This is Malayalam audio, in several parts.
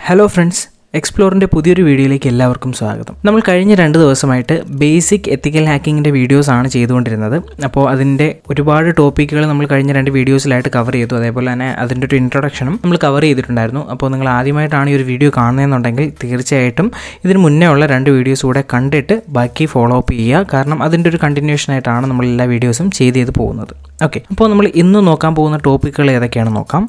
ഹലോ ഫ്രണ്ട്സ് എക്സ്പ്ലോറിൻ്റെ പുതിയൊരു വീഡിയോയിലേക്ക് എല്ലാവർക്കും സ്വാഗതം നമ്മൾ കഴിഞ്ഞ രണ്ട് ദിവസമായിട്ട് ബേസിക് എത്തിക്കൽ ഹാക്കിങ്ങിൻ്റെ വീഡിയോസ് ആണ് ചെയ്തുകൊണ്ടിരുന്നത് അപ്പോൾ അതിൻ്റെ ഒരുപാട് ടോപ്പിക്കുകൾ നമ്മൾ കഴിഞ്ഞ രണ്ട് വീഡിയോസിലായിട്ട് കവർ ചെയ്തു അതേപോലെ തന്നെ അതിൻ്റെ ഒരു ഇൻട്രൊഡക്ഷനും നമ്മൾ കവർ ചെയ്തിട്ടുണ്ടായിരുന്നു അപ്പോൾ നിങ്ങൾ ആദ്യമായിട്ടാണ് ഈ ഒരു വീഡിയോ കാണുന്നതെന്നുണ്ടെങ്കിൽ തീർച്ചയായിട്ടും ഇതിന് മുന്നേ ഉള്ള രണ്ട് വീഡിയോസ് കൂടെ കണ്ടിട്ട് ബാക്കി ഫോളോ അപ്പ് ചെയ്യുക കാരണം അതിൻ്റെ ഒരു കണ്ടിന്യൂഷൻ ആയിട്ടാണ് നമ്മൾ എല്ലാ വീഡിയോസും ചെയ്ത് ചെയ്ത് പോകുന്നത് ഓക്കെ അപ്പോൾ നമ്മൾ ഇന്ന് നോക്കാൻ പോകുന്ന ടോപ്പിക്കുകൾ ഏതൊക്കെയാണെന്ന് നോക്കാം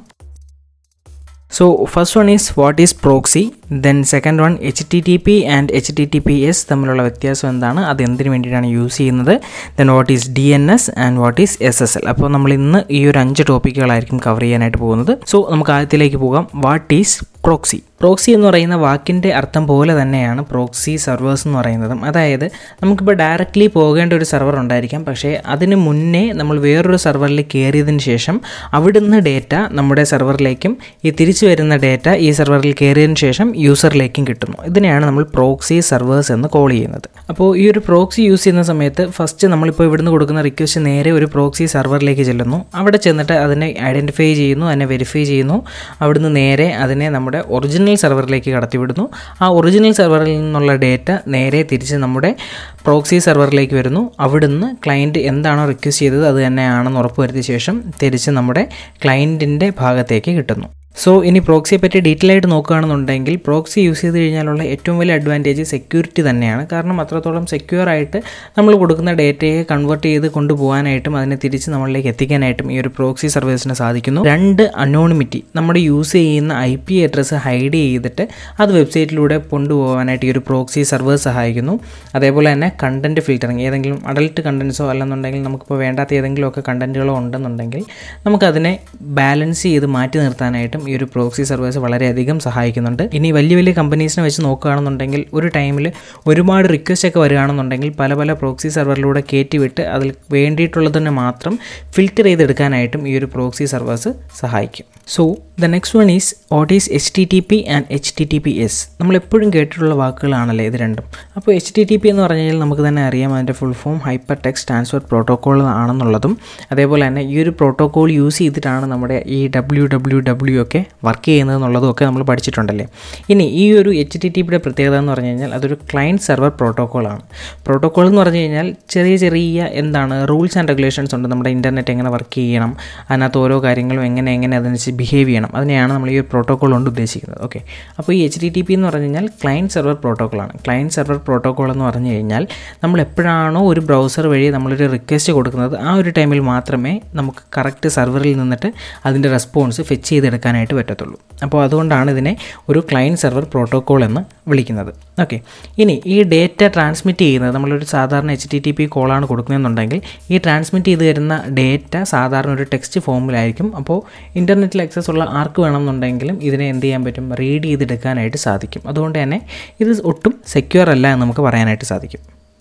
So first one is what is proxy then second one H T T P and H T T P S തമ്മിലുള്ള വ്യത്യാസം എന്താണ് അത് എന്തിനു വേണ്ടിയിട്ടാണ് യൂസ് ചെയ്യുന്നത് then what is D N S and what is S S L അപ്പോൾ നമ്മൾ ഇന്ന് ഈ ഒരു അഞ്ച് ടോപ്പിക്കുകളായിരിക്കും കവർ ചെയ്യാനായിട്ട് പോകുന്നത് സോ നമുക്ക് ആദ്യത്തിലേക്ക് പോകാം വാട്ട് ഈസ് പ്രോക്സി പ്രോക്സി എന്ന് പറയുന്ന വാക്കിൻ്റെ അർത്ഥം പോലെ തന്നെയാണ് പ്രോക്സി സെർവേഴ്സ് എന്ന് പറയുന്നതും അതായത് നമുക്കിപ്പോൾ ഡയറക്റ്റ്ലി പോകേണ്ട ഒരു സെർവർ ഉണ്ടായിരിക്കാം പക്ഷേ അതിന് മുന്നേ നമ്മൾ വേറൊരു സെർവറിൽ കയറിയതിന് ശേഷം അവിടുന്ന് ഡേറ്റ നമ്മുടെ സെർവറിലേക്കും ഈ തിരിച്ചു വരുന്ന ഡേറ്റ ഈ സെർവറിൽ കയറിയതിന് ശേഷം യൂസറിലേക്കും കിട്ടുന്നു ഇതിനെയാണ് നമ്മൾ പ്രോക്സി സെർവേഴ്സ് എന്ന് കോൾ ചെയ്യുന്നത് അപ്പോൾ ഈ ഒരു പ്രോക്സി യൂസ് ചെയ്യുന്ന സമയത്ത് ഫസ്റ്റ് നമ്മളിപ്പോൾ ഇവിടുന്ന് കൊടുക്കുന്ന റിക്വസ്റ്റ് നേരെ ഒരു പ്രോക്സി സെർവറിലേക്ക് ചെല്ലുന്നു അവിടെ ചെന്നിട്ട് അതിനെ ഐഡൻറ്റിഫൈ ചെയ്യുന്നു അതിനെ വെരിഫൈ ചെയ്യുന്നു അവിടുന്ന് നേരെ അതിനെ നമ്മുടെ ഒറിജിനൽ സെർവറിലേക്ക് കടത്തിവിടുന്നു ആ ഒറിജിനൽ സെർവറിൽ നിന്നുള്ള ഡേറ്റ നേരെ തിരിച്ച് നമ്മുടെ പ്രോക്സി സെർവറിലേക്ക് വരുന്നു അവിടുന്ന് ക്ലയൻറ്റ് എന്താണോ റിക്വസ്റ്റ് ചെയ്തത് അത് തന്നെയാണെന്ന് ഉറപ്പുവരുത്തിയ ശേഷം തിരിച്ച് നമ്മുടെ ക്ലയൻറ്റിൻ്റെ ഭാഗത്തേക്ക് കിട്ടുന്നു സോ ഇനി പ്രോക്സിയെ പറ്റി ഡീറ്റെയിൽ ആയിട്ട് നോക്കുകയാണെന്നുണ്ടെങ്കിൽ പ്രോക്സി യൂസ് ചെയ്ത് കഴിഞ്ഞാലുള്ള ഏറ്റവും വലിയ അഡ്വാൻറ്റേജ് സെക്യൂരിറ്റി തന്നെയാണ് കാരണം അത്രത്തോളം സെക്യൂർ ആയിട്ട് നമ്മൾ കൊടുക്കുന്ന ഡേറ്റയെ കൺവേർട്ട് ചെയ്ത് കൊണ്ടുപോകാനായിട്ടും അതിനെ തിരിച്ച് നമ്മളിലേക്ക് എത്തിക്കാനായിട്ടും ഈ ഒരു പ്രോക്സി സർവീസിന് സാധിക്കുന്നു രണ്ട് അനോണിമിറ്റി നമ്മുടെ യൂസ് ചെയ്യുന്ന ഐ പി അഡ്രസ്സ് ഹൈഡ് ചെയ്തിട്ട് അത് വെബ്സൈറ്റിലൂടെ കൊണ്ടുപോകാനായിട്ട് ഈ ഒരു പ്രോക്സി സർവർ സഹായിക്കുന്നു അതേപോലെ തന്നെ കണ്ടൻറ്റ് ഫിൽറ്ററിങ് ഏതെങ്കിലും അഡൽട്ട് കണ്ടൻസോ അല്ലെന്നുണ്ടെങ്കിൽ നമുക്കിപ്പോൾ വേണ്ടാത്ത ഏതെങ്കിലുമൊക്കെ കണ്ടൻറ്റുകളോ ഉണ്ടെന്നുണ്ടെങ്കിൽ നമുക്കതിനെ ബാലൻസ് ചെയ്ത് മാറ്റി നിർത്താനായിട്ടും ഈ ഒരു പ്രോക്സി സർവീസ് വളരെയധികം സഹായിക്കുന്നുണ്ട് ഇനി വലിയ വലിയ കമ്പനീസിനെ വെച്ച് നോക്കുകയാണെന്നുണ്ടെങ്കിൽ ഒരു ടൈമിൽ ഒരുപാട് റിക്വസ്റ്റ് ഒക്കെ വരികയാണെന്നുണ്ടെങ്കിൽ പല പല പ്രോക്സി സെർവറിലൂടെ കയറ്റിവിട്ട് അതിൽ വേണ്ടിയിട്ടുള്ളതിനെ മാത്രം ഫിൽറ്റർ ചെയ്തെടുക്കാനായിട്ടും ഈ ഒരു പ്രോക്സി സർവീസ് സഹായിക്കും so the next one is what is H T T P and H T T P S നമ്മൾ എപ്പോഴും കേട്ടിട്ടുള്ള വാക്കുകളാണല്ലേ ഇത് രണ്ടും അപ്പോൾ എച്ച് ടി ടി പി എന്ന് പറഞ്ഞു കഴിഞ്ഞാൽ നമുക്ക് തന്നെ അറിയാം അതിൻ്റെ full form hyper text transfer protocol ആണെന്നുള്ളതും അതേപോലെ തന്നെ ഈ ഒരു പ്രോട്ടോക്കോൾ യൂസ് ചെയ്തിട്ടാണ് നമ്മുടെ ഈ ഡബ്ല്യു ഡബ്ല്യു ഡബ്ല്യു ഒക്കെ വർക്ക് ചെയ്യുന്നത് എന്നുള്ളതും ഒക്കെ നമ്മൾ പഠിച്ചിട്ടുണ്ടല്ലേ ഇനി ഈ ഒരു എച്ച് ടി ടി പിയുടെ പ്രത്യേകത എന്ന് പറഞ്ഞു കഴിഞ്ഞാൽ അതൊരു ക്ലയൻറ്റ് സെർവർ പ്രോട്ടോക്കോളാണ് പ്രോട്ടോക്കോൾ എന്ന് പറഞ്ഞു കഴിഞ്ഞാൽ ചെറിയ ചെറിയ എന്താണ് റൂൾസ് ആൻഡ് റെഗുലേഷൻസ് ഉണ്ട് നമ്മുടെ ഇൻ്റർനെറ്റ് എങ്ങനെ വർക്ക് ചെയ്യണം അതിനകത്ത് ഓരോ കാര്യങ്ങളും എങ്ങനെ എങ്ങനെ അതനുസരിച്ച് ബിഹേവ് ചെയ്യണം അതിനെയാണ് നമ്മൾ ഈ ഒരു പ്രോട്ടോക്കോൾ കൊണ്ട് ഉദ്ദേശിക്കുന്നത് ഓക്കെ അപ്പോൾ ഈ എച്ച് ടി ടി പി എന്ന് പറഞ്ഞു കഴിഞ്ഞാൽ ക്ലയൻറ്റ് സെർവർ പ്രോട്ടോക്കോളാണ് ക്ലയൻറ്റ് സെർവർ പ്രോട്ടോക്കോൾ എന്ന് പറഞ്ഞു കഴിഞ്ഞാൽ നമ്മൾ എപ്പോഴാണോ ഒരു ബ്രൗസർ വഴി നമ്മളൊരു റിക്വസ്റ്റ് കൊടുക്കുന്നത് ആ ഒരു ടൈമിൽ മാത്രമേ നമുക്ക് കറക്റ്റ് സെർവറിൽ നിന്നിട്ട് അതിൻ്റെ റെസ്പോൺസ് ഫെച്ച് ചെയ്തെടുക്കാനായിട്ട് പറ്റത്തുള്ളൂ അപ്പോൾ അതുകൊണ്ടാണ് ഇതിനെ ഒരു ക്ലയൻറ്റ് സെർവർ പ്രോട്ടോക്കോൾ എന്ന് വിളിക്കുന്നത് ഓക്കെ ഇനി ഈ ഡേറ്റ ട്രാൻസ്മിറ്റ് ചെയ്യുന്നത് നമ്മളൊരു സാധാരണ എച്ച് ടി ടി പി കോളാണ് കൊടുക്കുന്നതെന്നുണ്ടെങ്കിൽ ഈ ട്രാൻസ്മിറ്റ് ചെയ്ത് തരുന്ന ഡേറ്റ സാധാരണ ഒരു ടെക്സ്റ്റ് ഫോമിലായിരിക്കും അപ്പോൾ ഇൻ്റർനെറ്റിൽ ആക്സസ് ഉള്ള ആർക്ക് വേണമെന്നുണ്ടെങ്കിലും ഇതിനെ എന്ത് ചെയ്യാൻ പറ്റും റീഡ് ചെയ്തെടുക്കാനായിട്ട് സാധിക്കും അതുകൊണ്ട് തന്നെ ഇത് ഒട്ടും സെക്യൂർ അല്ല എന്ന് നമുക്ക് പറയാനായിട്ട് സാധിക്കും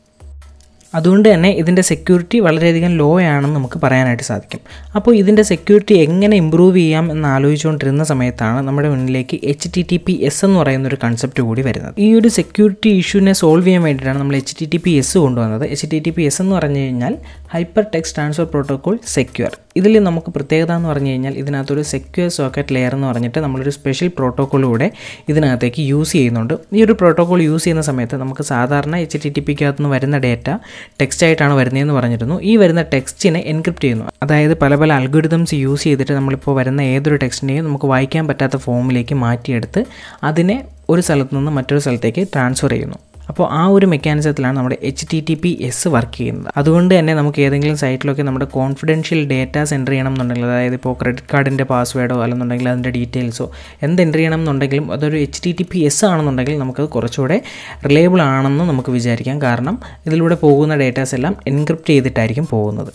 അതുകൊണ്ട് തന്നെ ഇതിൻ്റെ സെക്യൂരിറ്റി വളരെയധികം ലോ ആണെന്ന് നമുക്ക് പറയാനായിട്ട് സാധിക്കും അപ്പോൾ ഇതിൻ്റെ സെക്യൂരിറ്റി എങ്ങനെ ഇമ്പ്രൂവ് ചെയ്യാം എന്ന് ആലോചിച്ചുകൊണ്ടിരുന്ന സമയത്താണ് നമ്മുടെ മുന്നിലേക്ക് H T T P S എന്ന് പറയുന്ന ഒരു കൺസെപ്റ്റ് കൂടി വരുന്നത് ഈ ഒരു സെക്യൂരിറ്റി ഇഷ്യൂവിനെ സോൾവ് ചെയ്യാൻ വേണ്ടിയിട്ടാണ് നമ്മൾ H T T P S കൊണ്ടുവന്നത് H T T P S എന്ന് പറഞ്ഞു കഴിഞ്ഞാൽ hyper text transfer protocol secure ഇതിൽ നമുക്ക് പ്രത്യേകത എന്ന് പറഞ്ഞു കഴിഞ്ഞാൽ ഇതിനകത്തൊരു സെക്യൂർ സോക്കറ്റ് ലെയർ എന്ന് പറഞ്ഞിട്ട് നമ്മളൊരു സ്പെഷ്യൽ പ്രോട്ടോക്കോളിലൂടെ ഇതിനകത്തേക്ക് യൂസ് ചെയ്യുന്നുണ്ട് ഈ ഒരു പ്രോട്ടോക്കോൾ യൂസ് ചെയ്യുന്ന സമയത്ത് നമുക്ക് സാധാരണ എച്ച് ടി ടി പിക്കകത്ത് നിന്ന് വരുന്ന ഡേറ്റ ടെക്സ്റ്റ് ആയിട്ടാണ് വരുന്നതെന്ന് പറഞ്ഞിരുന്നു ഈ വരുന്ന ടെക്സ്റ്റിനെ എൻക്രിപ്റ്റ് ചെയ്യുന്നു അതായത് പല പല അൽഗോരിതംസ് യൂസ് ചെയ്തിട്ട് നമ്മളിപ്പോൾ വരുന്ന ഏതൊരു ടെക്സ്റ്റിനെയും നമുക്ക് വായിക്കാൻ പറ്റാത്ത ഫോമിലേക്ക് മാറ്റിയെടുത്ത് അതിനെ ഒരു സ്ഥലത്ത് നിന്ന് മറ്റൊരു സ്ഥലത്തേക്ക് ട്രാൻസ്ഫർ ചെയ്യുന്നു അപ്പോൾ ആ ഒരു മെക്കാനിസത്തിലാണ് നമ്മുടെ H T T P S work ചെയ്യുന്നത് അതുകൊണ്ട് തന്നെ നമുക്ക് ഏതെങ്കിലും സൈറ്റിലൊക്കെ നമ്മുടെ കോൺഫിഡൻഷ്യൽ ഡേറ്റാസ് എൻ്റർ ചെയ്യണം എന്നുണ്ടെങ്കിൽ അതായത് ഇപ്പോൾ ക്രെഡിറ്റ് കാർഡിൻ്റെ പാസ്വേഡോ അല്ലെന്നുണ്ടെങ്കിൽ അതിൻ്റെ ഡീറ്റെയിൽസോ എന്ത് എൻ്റർ ചെയ്യണം എന്നുണ്ടെങ്കിലും അതൊരു H T T P S ആണെന്നുണ്ടെങ്കിൽ നമുക്കത് കുറച്ചുകൂടെ റിലയബിൾ ആണെന്ന് നമുക്ക് വിചാരിക്കാം കാരണം ഇതിലൂടെ പോകുന്ന ഡേറ്റാസ് എല്ലാം എൻക്രിപ്റ്റ് ചെയ്തിട്ടായിരിക്കും പോകുന്നത്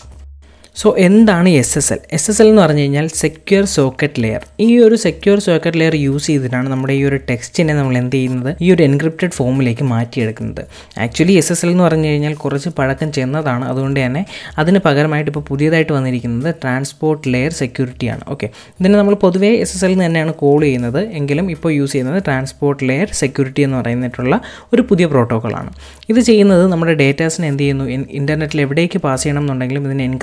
സോ എന്താണ് S S L S S L എന്ന് പറഞ്ഞു കഴിഞ്ഞാൽ സെക്യൂർ സോക്കറ്റ് ലെയർ ഈ ഒരു സെക്യൂർ സോക്കറ്റ് ലെയർ യൂസ് ചെയ്തിട്ടാണ് നമ്മുടെ ഈ ഒരു ടെക്സ്റ്റിനെ നമ്മൾ എന്ത് ചെയ്യുന്നത് ഈ ഒരു എൻക്രിപ്റ്റഡ് ഫോമിലേക്ക് മാറ്റിയെടുക്കുന്നത് ആക്ച്വലി എസ് എസ് എൽ എന്ന് പറഞ്ഞു കഴിഞ്ഞാൽ കുറച്ച് പഴക്കം ചെന്നതാണ് അതുകൊണ്ട് തന്നെ അതിന് പകരമായിട്ട് ഇപ്പോൾ പുതിയതായിട്ട് വന്നിരിക്കുന്നത് ട്രാൻസ്പോർട്ട് ലെയർ സെക്യൂരിറ്റിയാണ് ഓക്കെ ഇതിനെ നമ്മൾ പൊതുവേ എസ് എസ് എൽ എന്ന് തന്നെയാണ് കോൾ ചെയ്യുന്നത് എങ്കിലും ഇപ്പോൾ യൂസ് ചെയ്യുന്നത് ട്രാൻസ്പോർട്ട് ലെയർ സെക്യൂരിറ്റി എന്ന് പറയുന്നിട്ടുള്ള ഒരു പുതിയ പ്രോട്ടോക്കോളാണ് ഇത് ചെയ്യുന്നത് നമ്മുടെ ഡേറ്റാസിനെ എന്ത് ചെയ്യുന്നു ഇൻ്റർനെറ്റിൽ എവിടേക്ക് പാസ് ചെയ്യണം എന്നുണ്ടെങ്കിലും ഇതിനെ എൻക്രിപ്റ്റ് ചെയ്ത്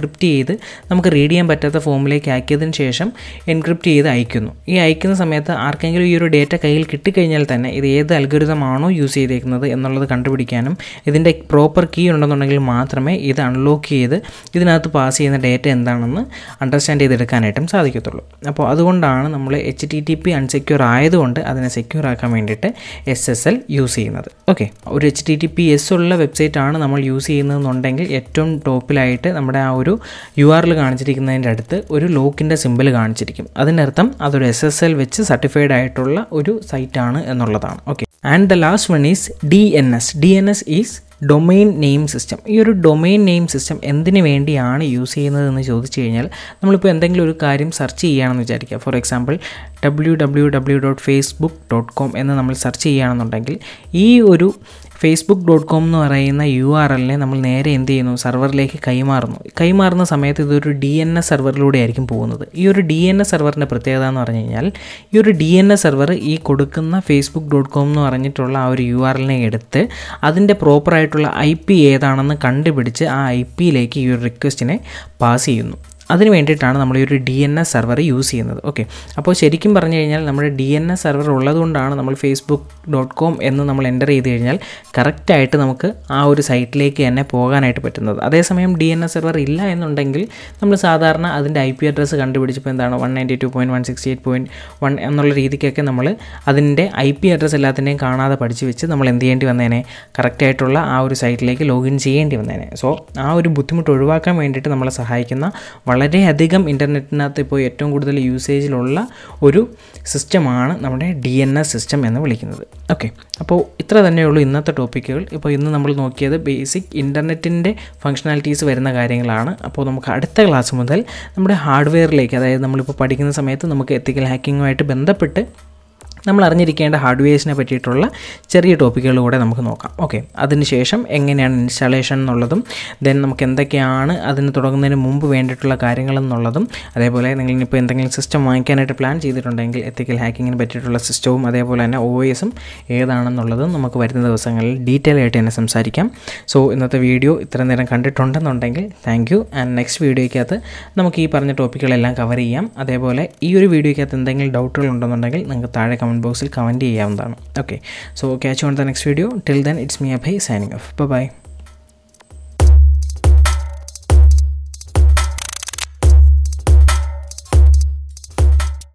ചെയ്ത് നമുക്ക് റീഡ് ചെയ്യാൻ പറ്റാത്ത ഫോമിലേക്ക് ആക്കിയതിന് ശേഷം എൻക്രിപ്റ്റ് ചെയ്ത് അയക്കുന്നു ഈ അയക്കുന്ന സമയത്ത് ആർക്കെങ്കിലും ഈ ഒരു ഡേറ്റ കയ്യിൽ കിട്ടിക്കഴിഞ്ഞാൽ തന്നെ ഇത് ഏത് അൽഗോരിതമാണോ യൂസ് ചെയ്തേക്കുന്നത് എന്നുള്ളത് കണ്ടുപിടിക്കാനും ഇതിൻ്റെ പ്രോപ്പർ കീ ഉണ്ടെന്നുണ്ടെങ്കിൽ മാത്രമേ ഇത് അൺലോക്ക് ചെയ്ത് ഇതിനകത്ത് പാസ് ചെയ്യുന്ന ഡേറ്റ എന്താണെന്ന് അണ്ടർസ്റ്റാൻഡ് ചെയ്തെടുക്കാനായിട്ടും സാധിക്കത്തുള്ളൂ അപ്പോൾ അതുകൊണ്ടാണ് നമ്മൾ H T T P unsecure ആയതുകൊണ്ട് അതിനെ സെക്യൂർ ആക്കാൻ വേണ്ടിയിട്ട് എസ് എസ് എൽ യൂസ് ചെയ്യുന്നത് ഓക്കെ ഒരു H T T P S ഉള്ള വെബ്സൈറ്റ് ആണ് നമ്മൾ യൂസ് ചെയ്യുന്നതെന്നുണ്ടെങ്കിൽ ഏറ്റവും ടോപ്പിലായിട്ട് നമ്മുടെ ആ ഒരു യു ആറിൽ കാണിച്ചിരിക്കുന്നതിൻ്റെ അടുത്ത് ഒരു ലോക്കിൻ്റെ സിമ്പിൾ കാണിച്ചിരിക്കും അതിനർത്ഥം അതൊരു എസ് എസ് എൽ വെച്ച് സർട്ടിഫൈഡ് ആയിട്ടുള്ള ഒരു സൈറ്റാണ് എന്നുള്ളതാണ് okay and the last one is D N S D N S is domain name system ഈ ഒരു ഡൊമെയിൻ നെയിം സിസ്റ്റം എന്തിനു വേണ്ടിയാണ് യൂസ് ചെയ്യുന്നതെന്ന് ചോദിച്ചു കഴിഞ്ഞാൽ നമ്മളിപ്പോൾ എന്തെങ്കിലും ഒരു കാര്യം സെർച്ച് ചെയ്യുകയാണെന്ന് വിചാരിക്കുക for example W W W dot Facebook dot com എന്ന് നമ്മൾ സെർച്ച് ചെയ്യുകയാണെന്നുണ്ടെങ്കിൽ ഈ ഒരു ഫേസ്ബുക്ക് ഡോട്ട് കോം എന്ന് പറയുന്ന യു ആർ എല്ലിനെ നമ്മൾ നേരെ എന്ത് ചെയ്യുന്നു സെർവറിലേക്ക് കൈമാറുന്നു കൈമാറുന്ന സമയത്ത് ഇതൊരു ഡി എൻ എസ് സെർവറിലൂടെ ആയിരിക്കും പോകുന്നത് ഈ ഒരു ഡി എൻ എസ് സെർവറിൻ്റെ പ്രത്യേകത എന്ന് പറഞ്ഞു കഴിഞ്ഞാൽ ഈ ഒരു ഡി എൻ എസ് സെർവർ ഈ കൊടുക്കുന്ന ഫേസ്ബുക്ക് ഡോട്ട് കോം എന്ന് പറഞ്ഞിട്ടുള്ള ആ ഒരു യു ആർ എല്ലിനെ എടുത്ത് അതിൻ്റെ പ്രോപ്പറായിട്ടുള്ള ഐ പി ഏതാണെന്ന് കണ്ടുപിടിച്ച് ആ ഐ പിയിലേക്ക് ഈ ഒരു റിക്വസ്റ്റിനെ പാസ് ചെയ്യുന്നു അതിന് വേണ്ടിയിട്ടാണ് നമ്മൾ ഈ ഒരു D N S server use ചെയ്യുന്നത് ഓക്കെ അപ്പോൾ ശരിക്കും പറഞ്ഞു കഴിഞ്ഞാൽ നമ്മുടെ ഡി എൻ എസ് സെർവർ ഉള്ളതുകൊണ്ടാണ് നമ്മൾ ഫേസ്ബുക്ക് ഡോട്ട് കോം എന്ന് നമ്മൾ എൻ്റർ ചെയ്ത് കഴിഞ്ഞാൽ കറക്റ്റായിട്ട് നമുക്ക് ആ ഒരു സൈറ്റിലേക്ക് തന്നെ പോകാനായിട്ട് പറ്റുന്നത് അതേസമയം ഡി എൻ എസ് സെർവർ ഇല്ല എന്നുണ്ടെങ്കിൽ നമ്മൾ സാധാരണ അതിൻ്റെ ഐ പി അഡ്രസ്സ് കണ്ടുപിടിച്ചപ്പോൾ എന്താണ് one ninety two point one sixty eight point one എന്നുള്ള രീതിക്കൊക്കെ നമ്മൾ അതിൻ്റെ ഐ പി അഡ്രസ്സ് എല്ലാത്തിൻ്റെയും കാണാതെ പഠിച്ച് വെച്ച് നമ്മൾ എന്ത് ചെയ്യേണ്ടി വന്നേനെ കറക്റ്റായിട്ടുള്ള ആ ഒരു സൈറ്റിലേക്ക് ലോഗിൻ ചെയ്യേണ്ടി വന്നേനെ സോ ആ ഒരു ബുദ്ധിമുട്ട് ഒഴിവാക്കാൻ വേണ്ടിയിട്ട് നമ്മളെ സഹായിക്കുന്ന വളരെയധികം ഇൻ്റർനെറ്റിനകത്ത് ഇപ്പോൾ ഏറ്റവും കൂടുതൽ യൂസേജിലുള്ള ഒരു സിസ്റ്റമാണ് നമ്മുടെ ഡി എൻ എസ് സിസ്റ്റം എന്ന് വിളിക്കുന്നത് ഓക്കെ അപ്പോൾ ഇത്ര തന്നെയുള്ളൂ ഇന്നത്തെ ടോപ്പിക്കുകൾ ഇപ്പോൾ ഇന്ന് നമ്മൾ നോക്കിയത് ബേസിക് ഇൻ്റർനെറ്റിൻ്റെ ഫങ്ഷണാലിറ്റീസ് വരുന്ന കാര്യങ്ങളാണ് അപ്പോൾ നമുക്ക് അടുത്ത ക്ലാസ് മുതൽ നമ്മുടെ ഹാർഡ്വെയറിലേക്ക് അതായത് നമ്മളിപ്പോൾ പഠിക്കുന്ന സമയത്ത് നമുക്ക് എത്തിക്കൽ ഹാക്കിങ്ങുമായിട്ട് ബന്ധപ്പെട്ട് നമ്മൾ അറിഞ്ഞിരിക്കേണ്ട ഹാർഡ്വെയർസിനെ പറ്റിയിട്ടുള്ള ചെറിയ ടോപ്പിക്കുകൾ കൂടെ നമുക്ക് നോക്കാം ഓക്കെ അതിനുശേഷം എങ്ങനെയാണ് ഇൻസ്റ്റാളേഷൻ എന്നുള്ളതും ദെൻ നമുക്ക് എന്തൊക്കെയാണ് അതിന് തുടങ്ങുന്നതിന് മുമ്പ് വേണ്ടിയിട്ടുള്ള കാര്യങ്ങളെന്നുള്ളതും അതേപോലെ നിങ്ങളിപ്പോൾ എന്തെങ്കിലും സിസ്റ്റം വാങ്ങിക്കാനായിട്ട് പ്ലാൻ ചെയ്തിട്ടുണ്ടെങ്കിൽ എത്തിക്കൽ ഹാക്കിങ്ങിന് പറ്റിയിട്ടുള്ള സിസ്റ്റവും അതേപോലെ തന്നെ ഒ എസും ഏതാണെന്നുള്ളതും നമുക്ക് വരുന്ന ദിവസങ്ങളിൽ ഡീറ്റെയിൽ ആയിട്ട് തന്നെ സംസാരിക്കാം സോ ഇന്നത്തെ വീഡിയോ ഇത്ര നേരം കണ്ടിട്ടുണ്ടെന്നുണ്ടെങ്കിൽ താങ്ക് യു ആൻഡ് നെക്സ്റ്റ് വീഡിയോയ്ക്കകത്ത് നമുക്ക് ഈ പറഞ്ഞ ടോപ്പിക്കുകളെല്ലാം കവർ ചെയ്യാം അതേപോലെ ഈ ഒരു വീഡിയോയ്ക്കകത്ത് എന്തെങ്കിലും ഡൗട്ടുകൾ ഉണ്ടെന്നുണ്ടെങ്കിൽ നിങ്ങൾക്ക് താഴെ കമൻറ്റ് കമൻറ്റ് ബോക്സിൽ കമൻറ്റ് ചെയ്യാവുന്നതാണ് okay so catch on the next video till then it's me Abhay signing off by